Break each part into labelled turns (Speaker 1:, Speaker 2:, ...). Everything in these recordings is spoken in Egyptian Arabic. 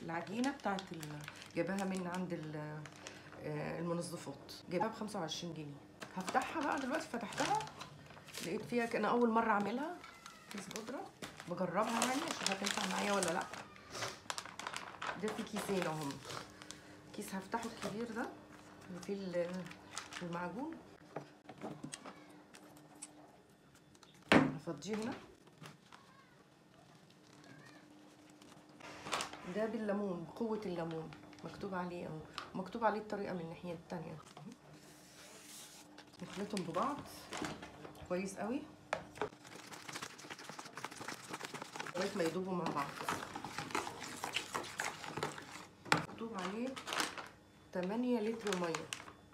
Speaker 1: العجينه بتاعت ال- جايباها من عند ال- آه، المنظفات جايباها ب 25 جنيه هفتحها بقى دلوقتي فتحتها لقيت فيها كان اول مره اعملها كيس بودره بجربها يعني اشوف هتنفع معايا ولا لا ده في كيسين اهم كيس هفتحه الكبير ده اللي فيه ال- المعجون هفضيه هنا ده بالليمون بقوة الليمون مكتوب عليه اهو مكتوب عليه الطريقة من الناحية التانية نخلطهم ببعض كويس قوي لغاية ما يدوبوا مع بعض مكتوب عليه 8 لتر مية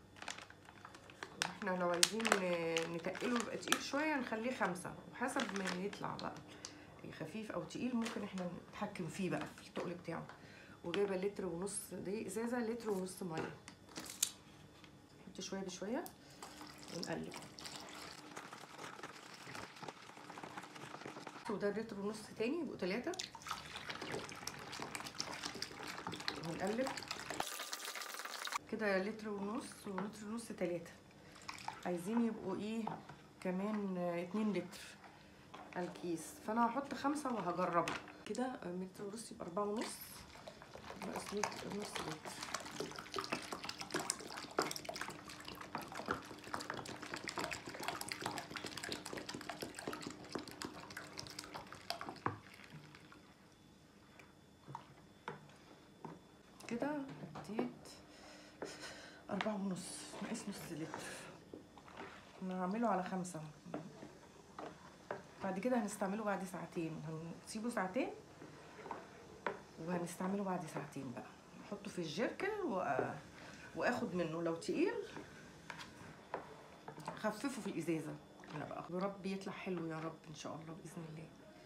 Speaker 1: احنا لو عايزين نتقله يبقى تقيل شوية نخليه خمسة وحسب ما يطلع بقى خفيف او تقيل ممكن احنا نتحكم فيه بقى في التقل بتاعه وجايبه لتر ونص دي ازازه لتر ونص ميه نحط شويه بشويه ونقلب وده لتر ونص تاني يبقوا تلاتة ونقلب كده لتر ونص ولتر ونص تلاتة عايزين يبقوا ايه كمان اتنين لتر الكيس فانا هحط خمسة وهجربه كده متر ونص يبقى اربعة ونص ناقص لتر نص لتر كده حطيت أربعة ونص ناقص نص لتر أنا هعمله على خمسة بعد كده هنستعمله بعد ساعتين هنسيبه ساعتين وهنستعمله بعد ساعتين بقى نحطه في الجيركن و... واخد منه لو تقيل خففه في الازازه لا بقى يا رب يطلع حلو يا رب ان شاء الله باذن الله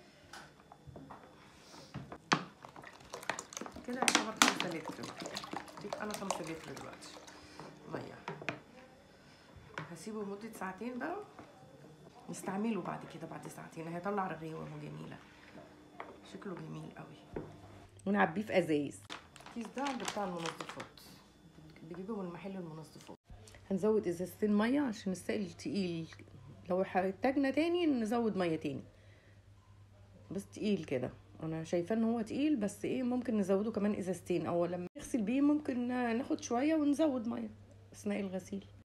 Speaker 1: كده يعتبر خمسة لتر بقى اديت انا خمسة لتر دلوقتي ميه هسيبه لمدة ساعتين بقى نستعمله بعد كده بعد ساعتين هيطلع رغيوة اهو جميلة شكله جميل قوي ونعبيه في ازايز الكيس ده بتاع المنظفات بجيبه من محل المنظفات هنزود ازازتين ميه عشان السائل تقيل لو احتاجنا تاني نزود ميه تاني بس تقيل كده انا شايفاه ان هو تقيل بس ايه ممكن نزوده كمان ازازتين او لما نغسل بيه ممكن ناخد شويه ونزود ميه اثناء الغسيل